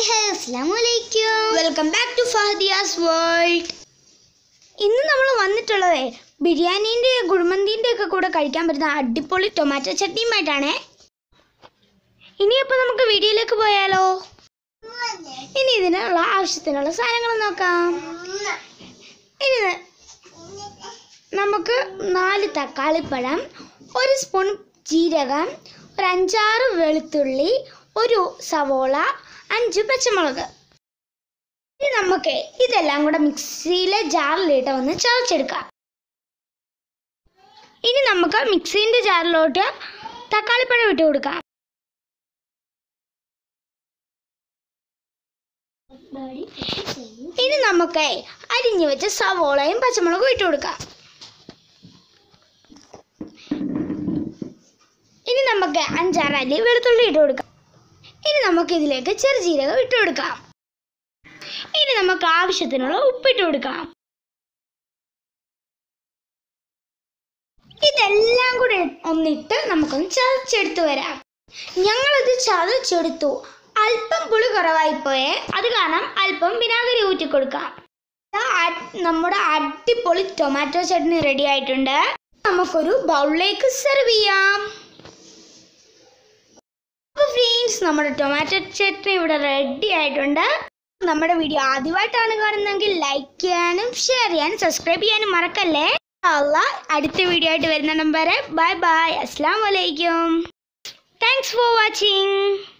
hello അസ്സലാമലൈക്കും welcome back to Fahadiyas world ഇന്ന് നമ്മൾ വന്നിട്ടുള്ളത് ബിരിയാണീൻ്റെ കുഴിമന്തീൻ്റെ ഒക്കെ കൂടെ കഴിക്കാൻ പറ്റുന്ന അടിപൊളി ടൊമാറ്റോ ചട്നിയുമായിട്ടാണേ ഇനിയപ്പോൾ നമുക്ക് വീഡിയോയിലേക്ക് പോയാലോ ഇനി ഇതിനുള്ള ആവശ്യത്തിനുള്ള സാധനങ്ങൾ നോക്കാം ഇനി ന- നമുക്ക് നാല് തക്കാളിപ്പഴം ഒരു സ്പൂൺ ജീരകം ഒരു അഞ്ചാറ് വെളുത്തുള്ളി ഒരു സവോള അഞ്ച് പച്ചമുളക് ഇനി നമുക്ക് ഇതെല്ലാം കൂടെ മിക്സിയിലെ ജാറിലിട്ട് ഒന്ന് ചതച്ചെടുക്കാം ഇനി നമുക്ക് മിക്സീൻ്റെ ജാറിലോട്ട് തക്കാളിപ്പഴം ഇട്ട് കൊടുക്കാം ഇനി നമുക്ക് അരിഞ്ഞു വെച്ച സവോളയും പച്ചമുളകും ഇട്ട് കൊടുക്കാം ഇനി നമുക്ക് അഞ്ചാറ് അല്ലി വെളുത്തുള്ളി ഇട്ട് കൊടുക്കാം ഇനി നമുക്ക് ഇതിലേക്ക് ചെറുജീരകം ഇട്ട് കൊടുക്കാം ഇനി നമുക്ക് ആവശ്യത്തിനുള്ള ഉപ്പിട്ട് കൊടുക്കാം ഇതെല്ലാം കൂടെ ഒന്നിട്ട് നമുക്കൊന്ന് ചതച്ചെടുത്ത് വരാം ഞങ്ങളിത് ചതച്ചെടുത്തു അല്പം പുളി കുറവായിപ്പോയേ അത് കാരണം അല്പം വിനാഗിരി ഊറ്റി കൊടുക്കാം ദാ അ- നമ്മുടെ അടിപൊളി ടൊമാറ്റോ ചട്നി റെഡി ആയിട്ടുണ്ട് നമുക്കൊരു ബൗളിലേക്ക് സെർവ് ചെയ്യാം ഫ്രണ്ട്സ് നമ്മുടെ ടൊമാറ്റോ ചട്നി ഇവിടെ റെഡി ആയിട്ടുണ്ട് നമ്മുടെ വീഡിയോ ആദ്യമായിട്ടാണ് കാണുന്നതെങ്കിൽ ലൈക്ക് ചെയ്യാനും ഷെയർ ചെയ്യാനും സബ്സ്ക്രൈബ് ചെയ്യാനും മറക്കല്ലേ അല്ല അടുത്ത വീഡിയോ ആയിട്ട് വരുന്നിടം വരെ ബൈ ബൈ അസ്സാം വലൈക്കും താങ്ക്സ് ഫോർ വാച്ചിങ്